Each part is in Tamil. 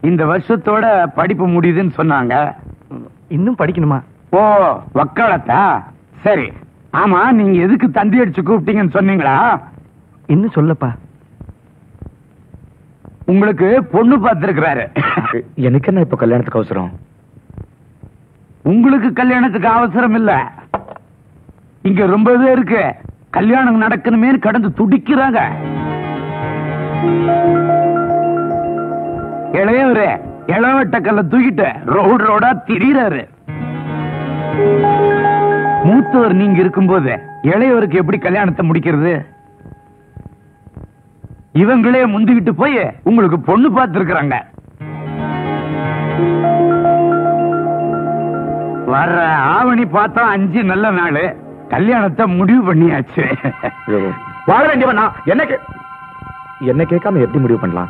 இந்த வருஷத்தோட படிப்பு முடியுதுன்னு சொன்னாங்க இன்னும் படிக்கணுமா ஓ வக்காலத்தா சரி ஆமா நீங்க எதுக்கு தந்தி அடிச்சு கூப்பிட்டீங்கன்னு சொன்னீங்களா இன்னும் சொல்லப்பா உங்களுக்கு பொண்ணு பார்த்திருக்கிறாரு எனக்கு என்ன இப்ப கல்யாணத்துக்கு அவசரம் உங்களுக்கு கல்யாணத்துக்கு அவசரம் இல்ல இங்க ரொம்ப இருக்கு கல்யாணம் நடக்கணுமே கடந்து துடிக்கிறாங்க இளையவரு இளவட்ட கல்ல தூக்கிட்டு ரோடு ரோடா திரியறாரு மூத்தவர் நீங்க இருக்கும்போது இளையவருக்கு எப்படி கல்யாணத்தை முடிக்கிறது இவங்களே முந்திக்கிட்டு போய் உங்களுக்கு பொண்ணு பார்த்திருக்கிறாங்க வர்ற ஆவணி பார்த்தா அஞ்சு நல்ல நாள் கல்யாணத்தை முடிவு பண்ணியாச்சு வாழ வேண்டியவன் நான் என்ன கே- என்ன கேட்காம எப்படி முடிவு பண்ணலாம்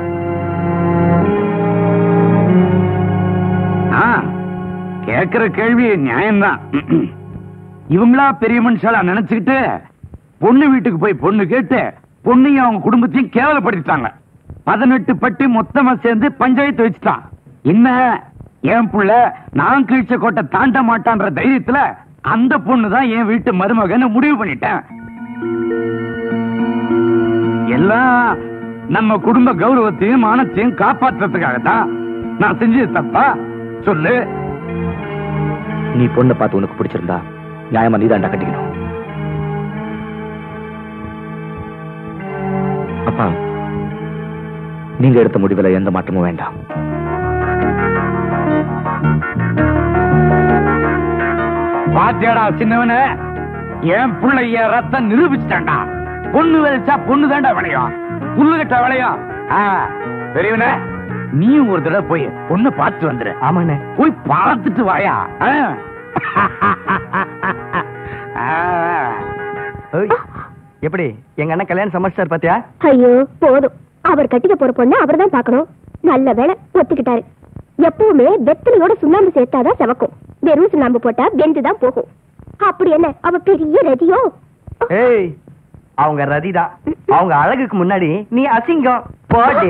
ஆ, கேக்குற கேள்வி நியாயம்தான் இவங்களா பெரிய மனுஷாலா நினைச்சுக்கிட்டு பொண்ணு வீட்டுக்கு போய் பொண்ணு கேட்டு பொண்ணையும் அவங்க குடும்பத்தையும் கேவலப்படுத்திட்டாங்க பதினெட்டு பட்டி மொத்தமா சேர்ந்து பஞ்சாயத்து வச்சுட்டான் என்ன என் புள்ள நான் கீழ்ச்ச கோட்டை தாண்ட மாட்டான்ற தைரியத்துல அந்த பொண்ணு தான் என் வீட்டு மருமகன்னு முடிவு பண்ணிட்டேன் எல்லாம் நம்ம குடும்ப கௌரவத்தையும் மானத்தையும் காப்பாற்றுறதுக்காகத்தான் நான் செஞ்சது தப்பா சொல்லு நீ பொண்ணை பார்த்து உனக்கு பிடிச்சிருந்தா நியாயமா நீ தாண்டா கட்டிக்கணும் அப்பா நீங்க எடுத்த முடிவுல எந்த மாற்றமும் வேண்டாம் பாத்தியாடா சின்னவன என் புள்ள என் ரத்தம் நிரூபிச்சிட்டான்டா பொண்ணு விளைச்சா பொண்ணு தாண்டா விளையும் புல்லு கட்ட விளையும் ஆ, பெரியவனே நீ ஒரு தடவை போய் பொண்ணு பார்த்து வந்துரு ஆமாண்ணே போய் பார்த்துட்டு வாயா ஆ. ஆ. எப்படி எங்க அண்ணன் கல்யாணம் சமைச்சார் பாத்தியா ஐயோ போதும் அவர் கட்டிக்க போற பொண்ணு அவர் தான் பார்க்கணும் நல்ல வேளை ஒத்துக்கிட்டாரு எப்பவுமே வெத்தலையோட சுண்ணாம்பு சேர்த்தாதான் செவக்கும் வெறும் சுண்ணாம்பு போட்டா வெந்து தான் போகும் அப்படி என்ன அவ பெரிய ரதியோ ஏய் அவங்க ரதிதான் அவங்க அழகுக்கு முன்னாடி நீ அசிங்கம் போடி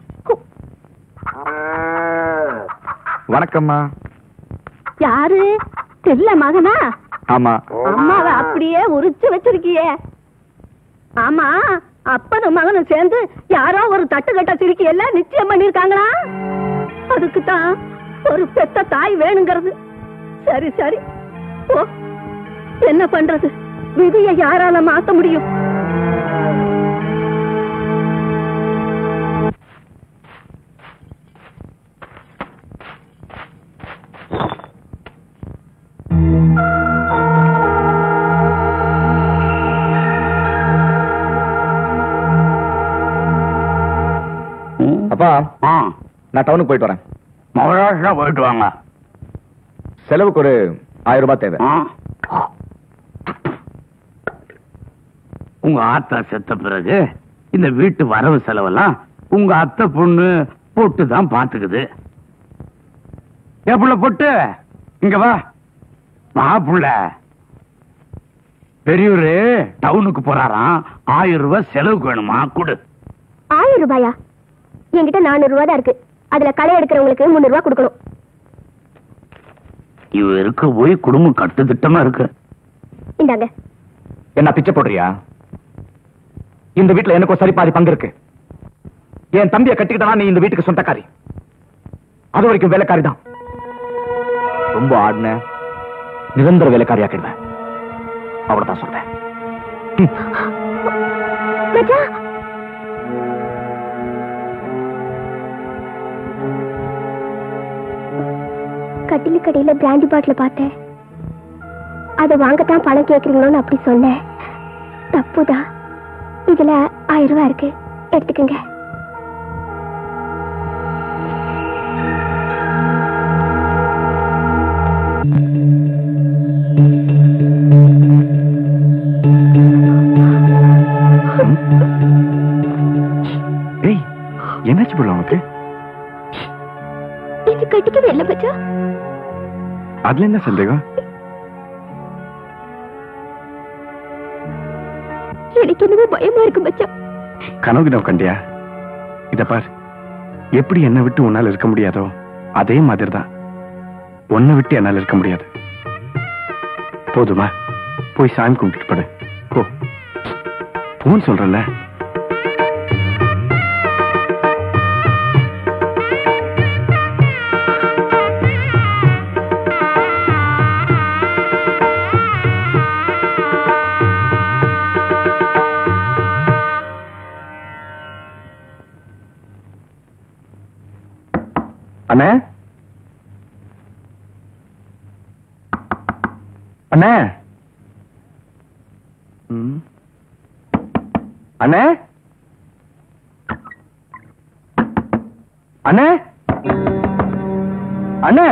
வணக்கம்மா யாரு தெரியல மகனா ஆமா அம்மாவை அப்படியே உரிச்சு வச்சிருக்கியே ஆமா அப்பனும் மகனும் சேர்ந்து யாரோ ஒரு தட்டு கட்ட சிரிக்கி எல்லாம் நிச்சயம் பண்ணிருக்காங்களா அதுக்கு தான் ஒரு பெத்த தாய் வேணுங்கிறது சரி சரி ஓ என்ன பண்றது விதியை யாரால மாத்த முடியும் அப்பா ஆ, நான் டவுனுக்கு போயிட்டு வரேன் மகாராஷ்டிரா போயிட்டு வாங்க செலவுக்கு ஒரு ஆயிரம் ரூபாய் தேவை ஆ. உங்க ஆத்தா செத்த பிறகு இந்த வீட்டு வரவு செலவெல்லாம் உங்க அத்தை பொண்ணு போட்டு தான் பாத்துக்குது புள்ள பொட்டு இங்க வா வா புள்ள பெரியவரு டவுனுக்கு போறாராம் ஆயிரம் ரூபாய் செலவுக்கு வேணுமா கொடு ஆயிரம் ரூபாயா என்கிட்ட நானூறு ரூபாய் தான் இருக்கு அதுல களை எடுக்கிறவங்களுக்கு முன்னூறு ரூபாய் கொடுக்கணும் இவருக்கு போய் குடும்பம் கட்டு திட்டமா இருக்கு இந்தாங்க என்ன பிச்சை போடுறியா இந்த வீட்டுல எனக்கு ஒரு சரி பாதி பங்கு இருக்கு என் தம்பியை கட்டிக்கிட்டா நீ இந்த வீட்டுக்கு சொந்தக்காரி அது வரைக்கும் வேலைக்காரி தான் ரொம்ப ஆடின நிரந்தர வேலைக்காரி ஆக்கிடுவேன் அவ்வளவுதான் சொல்றேன் மச்சான் கட்டிலு கடையில பிராண்டி பாட்டில் பார்த்தேன் அதை வாங்கத்தான் பணம் கேக்குறீங்களோன்னு அப்படி சொன்னேன் தப்புதான் இதுல ஆயிரம் ரூபாய் இருக்கு எடுத்துக்கங்க ஏய் என்னாச்சு போல உனக்கு இது கட்டிக்கவே இல்லை மச்சான் அதுல என்ன சந்தேகம் எனக்கு என்னவோ பயமா இருக்கு மச்சான் கனவு கிணவு கண்டியா இத பார் எப்படி என்னை விட்டு உன்னால இருக்க முடியாதோ அதே மாதிரி தான் உன்னை விட்டு என்னால இருக்க முடியாது போதுமா போய் சாமி கும்பிட்டு படு போ போன்னு சொல்றல அண்ணே அண்ணே ம். அண்ணே அண்ணே அண்ணே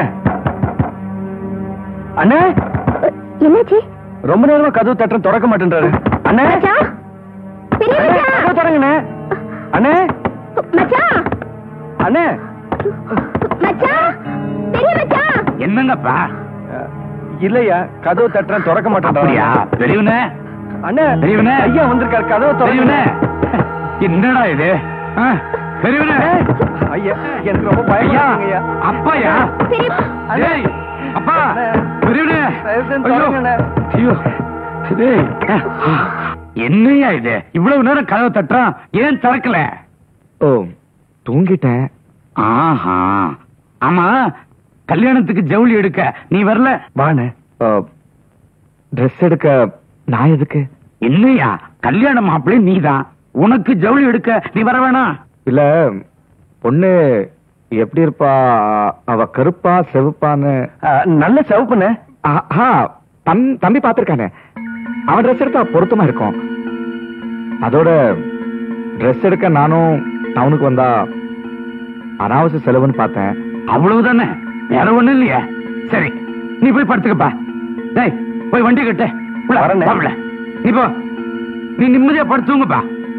அண்ணே என்னாச்சு ரொம்ப நேரமா கதவு தட்டுற திறக்க மாட்டேன்றாரு அண்ணே மச்சான் பெரிய அண்ணே, கதவு மச்சான் திறங்கண்ணே அண்ணே மச்சான் அண்ணே மச்சான் பெரிய மச்சான் என்னங்கப்பா அஹ், இல்லையா கதவு தட்டுறேன் திறக்க அப்படியா மாட்டேன் பெரியவனே அண்ணே பெரியவனே. ஐயா வந்திருக்காரு கதவு பெரியவனே திறங்கண்ணே என்னடா இது ஆ, பெரியவனே ஐயா எனக்கு ரொம்ப ஐயா பயமா ஐயா அப்பாயா பெரிய டேய் அப்பா பெரியவனே தயவு செஞ்சு ஐயோ திறங்கண்ணே. ஐயோ டேய் என்னையா இது இவ்வளவு நேரம் கதவை தட்டுறான் ஏன் திறக்கல ஓ தூங்கிட்டேன் ஆஹா ஆமா கல்யாணத்துக்கு ஜவுளி எடுக்க நீ வரல வாண்ணே ட்ரெஸ் எடுக்க நான் எதுக்கு என்னையா கல்யாண மாப்பிள்ளை நீதான் உனக்கு ஜவுளி எடுக்க நீ வர வேணாம் இல்ல பொண்ணு எப்படி இருப்பா அவ கருப்பா செவப்பான்னு அஹ், நல்ல சிவப்புண்ணே ஆஹா, தம்- தம்பி பாத்திருக்கானே அவன் ட்ரெஸ் எடுத்தா பொருத்தமா இருக்கும் அதோட ட்ரெஸ் எடுக்க நானும் டவுனுக்கு வந்தா அனாவசிய செலவுன்னு பார்த்தேன் அவ்வளவுதானே வேற ஒண்ணும் இல்லையா சரி நீ போய் படுத்துக்கப்பா டேய் போய் வண்டி கட்டு உள்ள, வரேனே. வா உள்ள. நீ போ நீ நிம்மதியா படுத்துங்கப்பா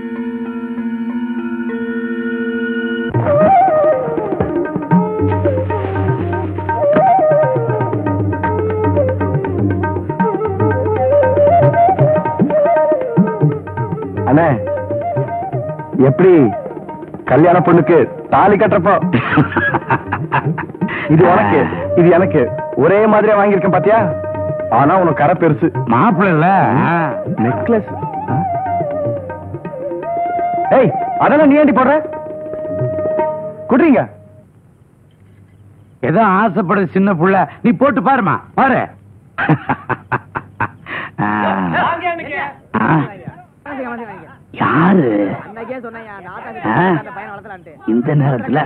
அண்ணே எப்படி கல்யாண பொண்ணுக்கு தாலி கட்டுறப்போ இது உனக்கு இது எனக்கு ஒரே மாதிரியா வாங்கியிருக்கேன் பாத்தியா ஆனா உனக்கு கரை பெருசு மாப்பிள்ள இல்ல நெக்லஸ் ஏய் அதெல்லாம் நீ ஏண்டி போடுற குடுறீங்க ஏதோ ஆசைப்படுற சின்ன புள்ள நீ போட்டு பாருமா பாரு ஆ. ஆ. யாரு ஆ? இந்த நேரத்துல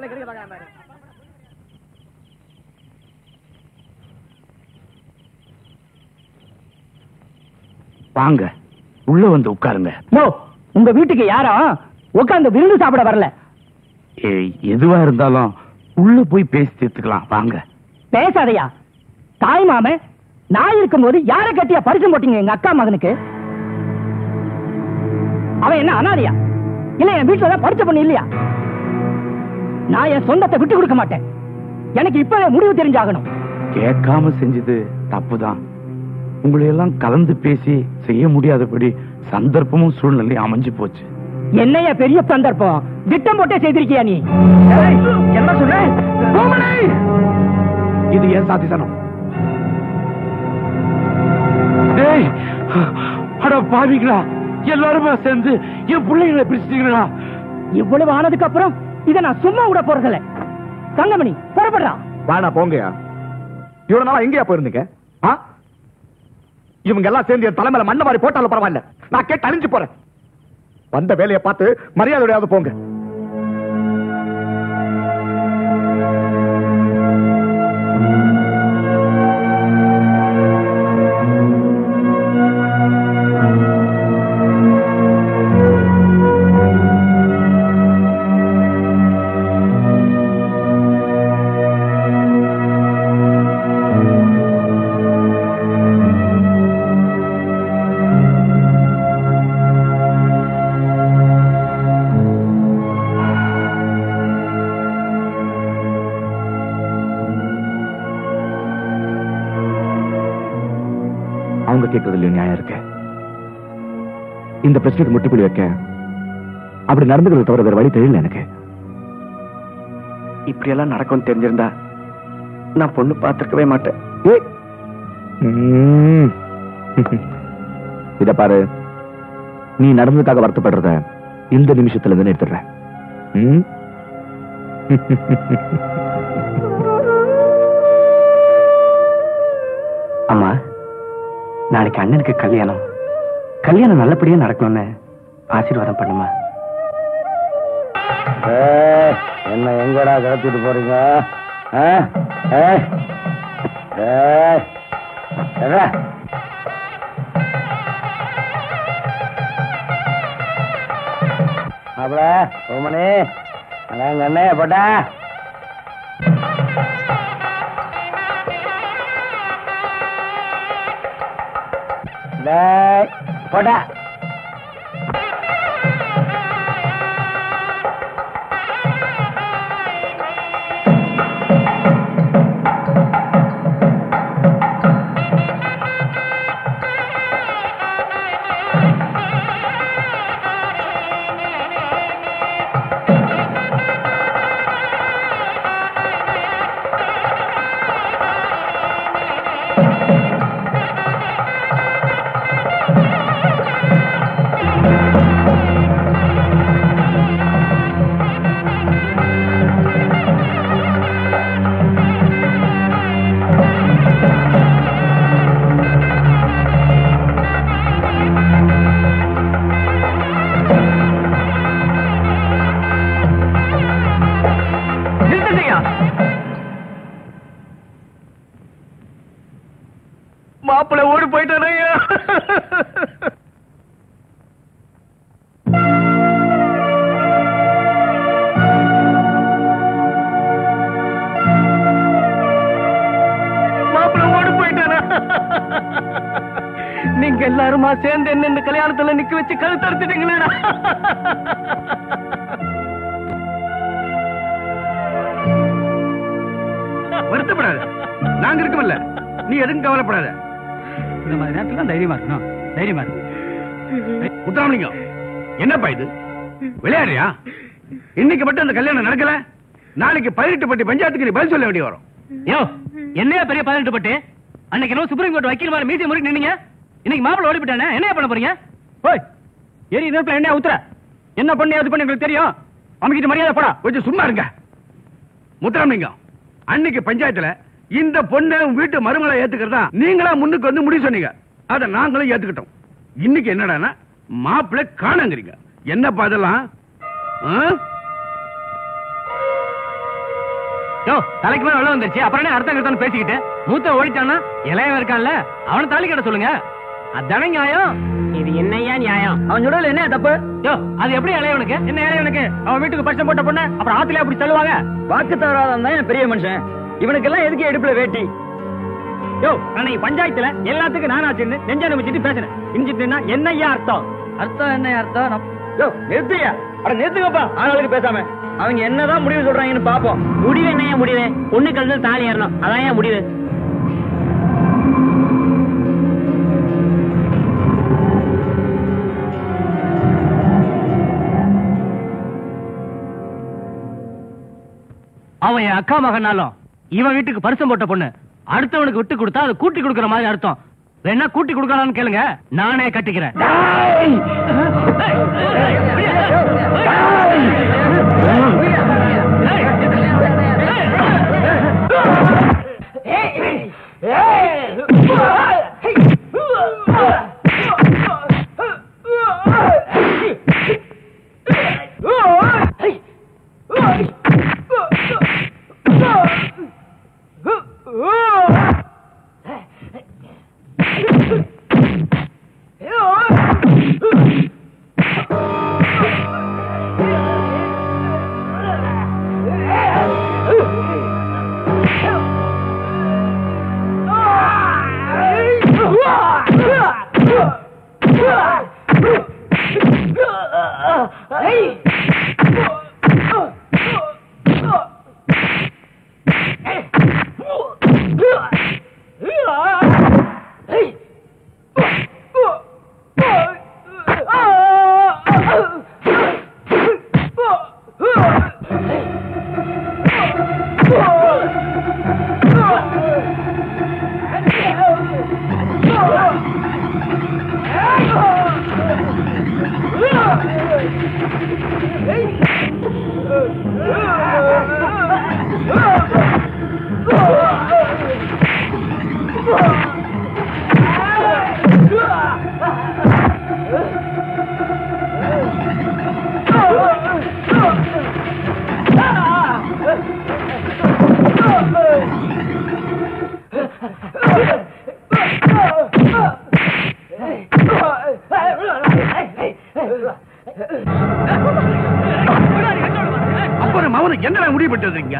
வாங்க உள்ள வந்து உட்காருங்க நோ உங்க வீட்டுக்கு யாரும் உட்கார்ந்து விருந்து சாப்பிட வரல ஏய், எதுவா இருந்தாலும் உள்ள போய் பேசி தீர்த்துக்கலாம் வாங்க பேசாதையா தாய் மாம நான் இருக்கும்போது யார கட்டியா பரிசு போட்டீங்க எங்க அக்கா மகனுக்கு அவன் என்ன அனாதையா இல்ல என் வீட்டுல தான் பரிசு பண்ணி இல்லையா நான் என் சொந்தத்தை விட்டு கொடுக்க மாட்டேன் எனக்கு இப்பவே முடிவு தெரிஞ்சாகணும் கேட்காம செஞ்சது தப்புதான் உங்களை எல்லாம் கலந்து பேசி செய்ய முடியாதபடி சந்தர்ப்பமும் சூழ்நிலையும் அமைஞ்சு போச்சு என்னைய பெரிய சந்தர்ப்பம் திட்டம் போட்டே செய்திருக்கியா நீ என்ன சொல்ற இது ஏன் சாதிசனம் டேய் அட பாவிங்களா எல்லாருமே சேர்ந்து என் பிள்ளைங்களை பிரிச்சிட்டீங்களா இவ்வளவு ஆனதுக்கு அப்புறம் இத நான் சும்மா விட போறதில்ல தங்கமணி புறப்படுறா வாடா போங்கயா இவ்வளவு நாளா எங்கயா போயிருந்தீங்க ஆ? இவங்க எல்லாம் சேர்ந்து என் தலைமையில மண்ணை மாதிரி போட்டாலும் பரவாயில்ல நான் கேட்டு அழிஞ்சு போறேன் வந்த வேலையை பார்த்து மரியாதையோடையாவது போங்க அவங்க கேட்கறதுல நியாயம் இருக்கு இந்த பிரச்சனைக்கு முட்டுப்புள்ளி வைக்க அப்படி நடந்துக்கிறது தவிர வேற வழி தெரியல எனக்கு இப்படி எல்லாம் நடக்கும்னு தெரிஞ்சிருந்தா நான் பொண்ணு பார்த்திருக்கவே மாட்டேன் ஏய். ம். இத பாரு நீ நடந்ததுக்காக வருத்தப்படுறத இந்த நிமிஷத்துல இருந்து நிறுத்துறேன் ம்? அம்மா நாளைக்கு அண்ணனுக்கு கல்யாணம் கல்யாணம் நல்லபடியா நடக்கணும்னு ஆசீர்வாதம் பண்ணுமா என்ன எங்கடா கடத்திட்டு போறீங்க அப்பட ஓமனே அங்க அண்ணே போட்டா டேய், போடா மாப்பிள்ள ஓடி போயிட்டானே மாப்பிள்ள ஓடி போயிட்டானா நீங்க எல்லாருமா சேர்ந்து என்ன இந்த கல்யாணத்துல நிக்க வச்சு கழுத்தறுத்துட்டீங்களேடா வருத்தப்படாத நாங்க இருக்கோம்ல நீ எதுவும் கவலைப்படாத இந்த மாதிரி நேரத்துல தான் தைரியமா இருக்கணும் தைரியமா இருக்கு முத்துராமலிங்கம் என்னப்பா இது விளையாடுறியா இன்னைக்கு மட்டும் அந்த கல்யாணம் நடக்கல நாளைக்கு பதினெட்டு பட்டி பஞ்சாயத்துக்கு நீ பதில் சொல்ல வேண்டி வரும் யோ என்னையா பெரிய பதினெட்டு பட்டு அன்னைக்கு என்ன சுப்ரீம் கோர்ட் வக்கீல் மாதிரி மீசி முறைக்கு நின்னீங்க இன்னைக்கு மாப்பிள்ள ஓடி போயிட்டானே என்ன பண்ண போறீங்க ஓய் எரி நெருப்புல என்ன ஊத்துற என்ன பண்ணி அது பண்ணி உங்களுக்கு தெரியும் அமைக்கிட்டு மரியாதை போடா கொஞ்சம் சும்மா இருங்க முத்துராமலிங்கம் அன்னைக்கு பஞ்சாயத்துல இந்த பொண்ணை உன் வீட்டு மருமலை ஏத்துக்கிறதா நீங்களா முன்னுக்கு வந்து முடிவு சொன்னீங்க அதை நாங்களும் ஏத்துக்கிட்டோம் இன்னைக்கு என்னடான்னா மாப்பிள்ளை காணங்கிறீங்க என்னப்பா அதெல்லாம் ஆ? யோ தலைக்கு மேல வெள்ளம் வந்துருச்சு அப்புறம் என்ன அர்த்தம் கருத்தான்னு பேசிக்கிட்டு மூத்த ஓடிட்டானா இளையவன் இருக்கான்ல அவனை தாலி கட்ட சொல்லுங்க அதானே நியாயம் இது என்னையா நியாயம் அவன் சொல்றதுல என்ன தப்பு யோ அது எப்படி இளையவனுக்கு என்ன இளையவனுக்கு அவன் வீட்டுக்கு பட்சம் போட்ட பொண்ணு அப்புறம் ஆத்துல அப்படி தள்ளுவாங்க வாக்கு தவறாதான் தான் பெரிய மனுஷன் இவனுக்கெல்லாம் எதுக்கு எடுப்புல வேட்டி யோ அன்னைக்கு பஞ்சாயத்துல எல்லாத்துக்கும் நானாச்சுன்னு நெஞ்ச வச்சுட்டு பேசுறேன் இஞ்சிட்டுனா என்னையா அர்த்தம் அர்த்தம் என்ன அர்த்தம் யோ நிறுத்தியா அட நிறுத்துங்கப்பா ஆளுக்கு பேசாம அவங்க என்னதான் முடிவு சொல்றாங்கன்னு பாப்போம் முடிவு என்னையா முடிவு பொண்ணு கழுது தாலி ஏறணும் அதான் ஏன் முடிவு அவன் என் அக்கா மகனாலும் இவன் வீட்டுக்கு பரிசம் போட்ட பொண்ணு அடுத்தவனுக்கு விட்டு கொடுத்தா அதை கூட்டி கொடுக்கற மாதிரி அர்த்தம் வேணா கூட்டி கொடுக்கலாம்னு கேளுங்க நானே கட்டிக்கிறேன் அப்புறம் அவனுக்கு என்ன முடிவு பெற்றதுங்க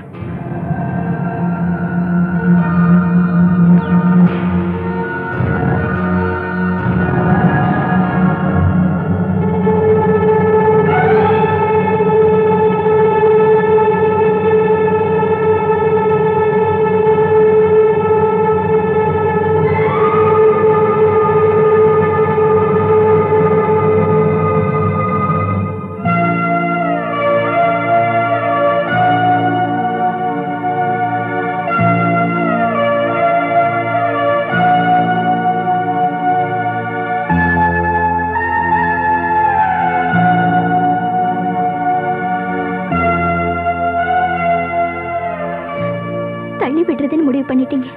தள்ளி விடுறதுன்னு முடிவு பண்ணிட்டீங்க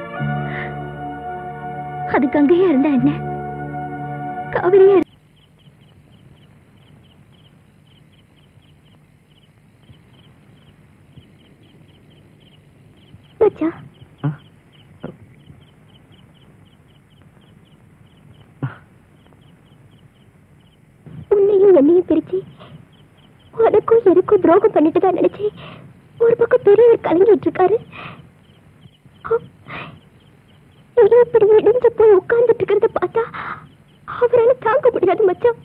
அதுக்கு அங்கேயே இருந்தா என்ன காவிரியே இரு- மச்சான் உன்னையும் என்னையும் பிரிச்சு உனக்கும் எனக்கும் துரோகம் பண்ணிட்டு தான் நினைச்சேன் ஒரு பக்கம் பெரியவர் கலங்கிட்டு இருக்காரு அ- இவன் இப்படி இடிஞ்சு போய் உட்கார்ந்துட்டு இருக்கிறத பார்த்தா அவரால தாங்க முடியாது மச்சான்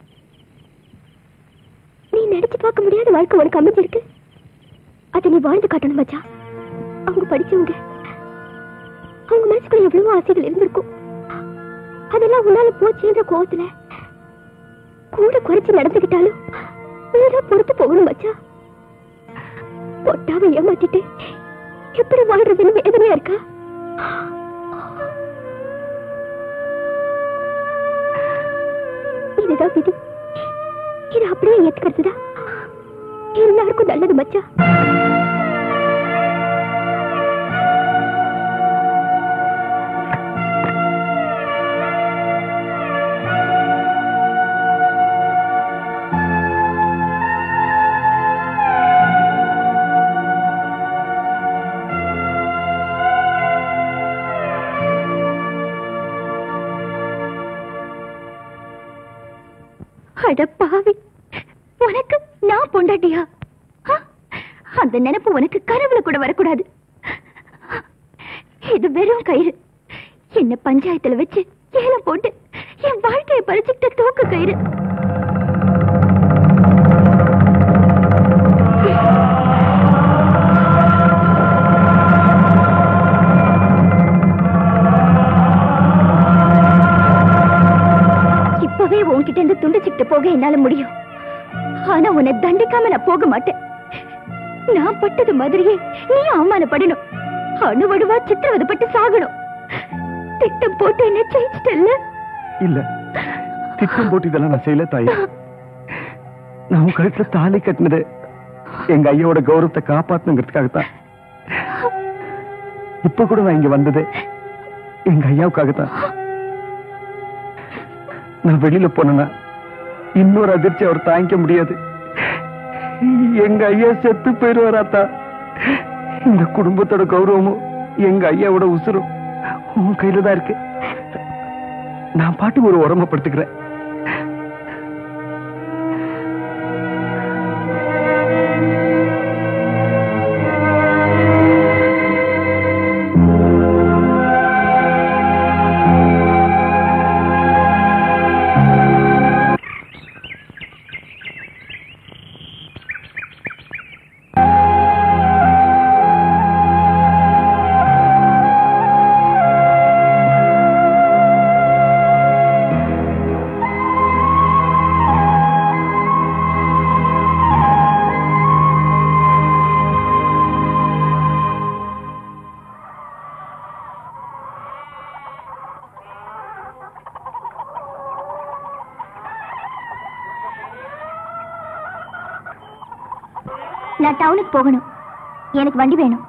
நீ நினைச்சு பார்க்க முடியாத வாழ்க்கை உனக்கு அமைஞ்சிருக்கு அதை நீ வாழ்ந்து காட்டணும் மச்சான் அவங்க படிச்சவங்க அவங்க மனசுக்குள்ள எவ்வளவோ ஆசைகள் இருந்திருக்கும் அதெல்லாம் உன்னால போச்சுன்ற கோவத்துல கூட குறைச்சு நடந்துக்கிட்டாலும் நீதான் பொறுத்து போகணும் மச்சான் பொட்டாவை ஏமாத்திட்டு எப்படி வாழ்றதுன்னு வேதனையா இருக்கா இதுதான் விதி இது அப்படியே ஏத்துக்கிறதுதான் எல்லாருக்கும் நல்லது மச்சான் அட பாவி உனக்கு நான் பொண்டாட்டியா ஆ? அந்த நினைப்பு உனக்கு கனவுல கூட வரக்கூடாது இது வெறும் கயிறு என்ன பஞ்சாயத்துல வச்சு ஏலம் போட்டு என் வாழ்க்கையை பறிச்சுக்கிட்ட தூக்கு கயிறு இப்பவே உன்கிட்ட இருந்து துண்டிச்சுக்கிட்டு போக என்னால முடியும் ஆனா உன்னை தண்டிக்காம நான் போக மாட்டேன் நான் பட்டது மாதிரியே நீ அவமானப்படணும் அணுவடுவா சித்திரவதைப்பட்டு சாகணும் திட்டம் போட்டு என்ன ஜெயிச்சிட்டல்ல இல்ல திட்டம் போட்டு இதெல்லாம் நான் செய்யல தாய் நான் உன் கழுத்துல தாலி கட்டினது எங்க ஐயாவோட கௌரவத்தை காப்பாத்தணுங்கிறதுக்காகத்தான் இப்ப கூட நான் இங்க வந்தது எங்க ஐயாவுக்காகத்தான் நான் வெளியில போனேன்னா இன்னொரு அதிர்ச்சி அவர் தாங்கிக்க முடியாது எங்க ஐயா செத்து போயிருவாராத்தா இந்த குடும்பத்தோட கௌரவமும் எங்க ஐயாவோட உசுரும் உன் கையில தான் இருக்கு நான் பாட்டு ஒரு உரமப்படுத்துக்கிறேன் நான் டவுனுக்கு போகணும் எனக்கு வண்டி வேணும்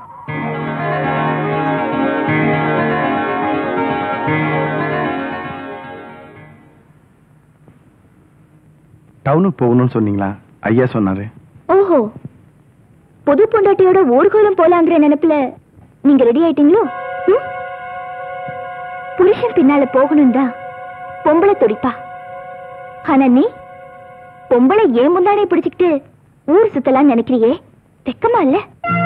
டவுனுக்கு போகணும்னு சொன்னீங்களா ஐயா சொன்னாரு ஓஹோ புது பொண்டாட்டியோட ஊர்கோலம் போலாங்கிற நினைப்புல நீங்க ரெடி ஆயிட்டீங்களோ ம்? புருஷன் பின்னால போகணும் தான் பொம்பளை துடிப்பா ஆனா நீ பொம்பளை ஏன் முன்னாடியே பிடிச்சுக்கிட்டு ஊர் சுத்தலாம் நினைக்கிறியே வெக்கமா இல்ல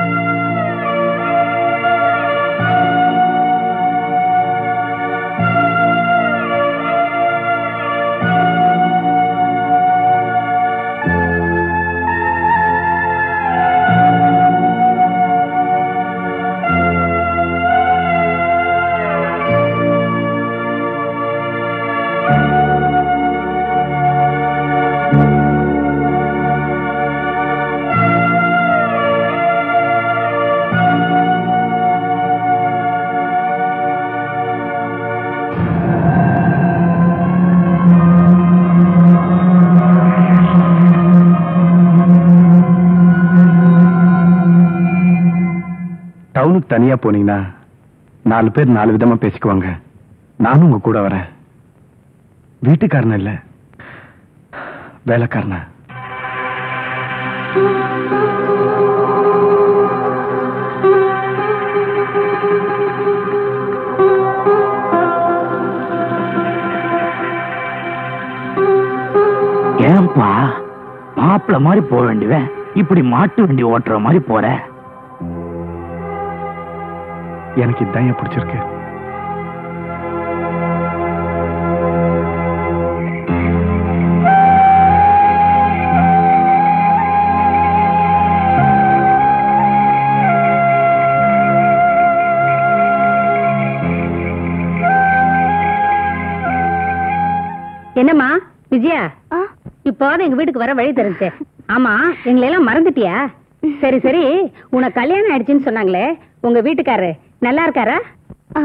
டவுனுக்கு தனியா போனீங்கன்னா நாலு பேர் நாலு விதமா பேசிக்குவாங்க நானும் உங்க கூட வரேன் வீட்டுக்காரன இல்ல வேலைக்காரன ஏன்பா மாப்பிள்ள மாதிரி போக வேண்டியவன் இப்படி மாட்டு வண்டி ஓட்டுற மாதிரி போற எனக்கு இதான் ஏன் பிடிச்சிருக்கு என்னம்மா விஜயா ஆ, இப்போதான் எங்க வீட்டுக்கு வர வழி தெரிஞ்சு ஆமா எங்களை எல்லாம் மறந்துட்டியா சரி சரி உனக்கு கல்யாணம் ஆயிடுச்சுன்னு சொன்னாங்களே உங்க வீட்டுக்காரரு நல்லா இருக்காரா ஆ.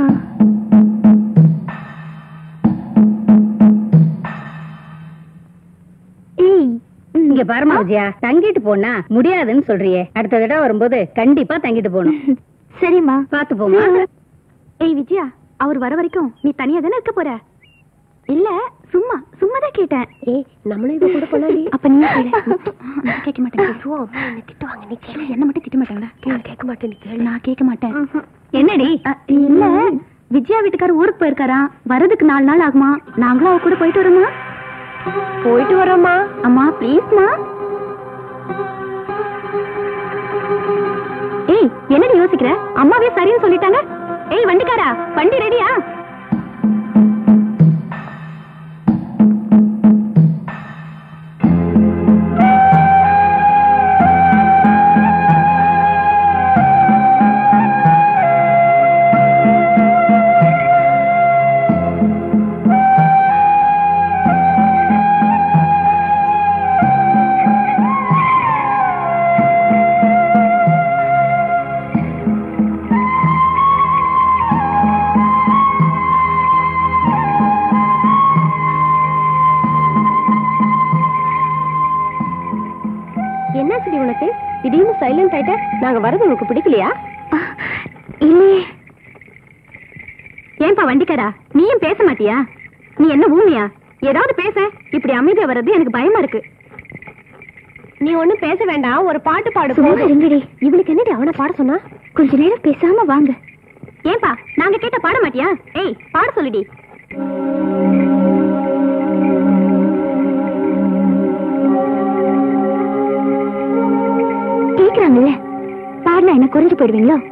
ஏய் இங்க பாருமா விஜயா தங்கிட்டு போனா முடியாதுன்னு சொல்றியே அடுத்த தடவை வரும்போது கண்டிப்பா தங்கிட்டு போகணும் சரிம்மா பாத்து போமா ஏய் விஜயா அவர் வர வரைக்கும் நீ தனியா தானே இருக்க போற இல்ல சும்மா சும்மா தான் கேட்டேன் ஏய் நம்மளும் இவ கூட போலாடி அப்ப நீ கேளு நான் கேட்க மாட்டேன் ஐயோ அம்மா என்ன திட்டுவாங்க நீ கேளு என்ன மட்டும் திட்ட மாட்டாங்களா நான் கேட்க மாட்டேன் நீ கேளு நான் கேட்க மாட்டேன் என்னடி அ, இல்ல விஜயா வீட்டுக்காரர் ஊருக்கு போயிருக்காராம் வரதுக்கு நாலு நாள் ஆகுமா நாங்களும் அவ கூட போயிட்டு வரோமா போயிட்டு வரோமா அம்மா ப்ளீஸ்மா ஏய் என்னடி யோசிக்கிற அம்மாவே சரின்னு சொல்லிட்டாங்க ஏய் வண்டிக்காரா வண்டி ரெடியா என்னாச்சுடி உனக்கு திடீர்னு சைலண்ட் ஆயிட்ட நாங்க வரது உனக்கு பிடிக்கலையா இல்லையே ஏன்பா வண்டிக்கடா நீயும் பேச மாட்டியா நீ என்ன ஊமியா ஏதாவது பேச இப்படி அமைதியா வர்றது எனக்கு பயமா இருக்கு நீ ஒண்ணும் பேச வேண்டாம் ஒரு பாட்டு பாடு இருங்கடி இவளுக்கு என்னடி அவனை பாட சொன்னா கொஞ்ச நேரம் பேசாம வாங்க ஏன்பா நாங்க கேட்ட பாட மாட்டியா ஏய் பாட சொல்லுடி கேக்குறாங்கல்ல பாடினா என்ன குறைஞ்சு போயிடுவீங்களோ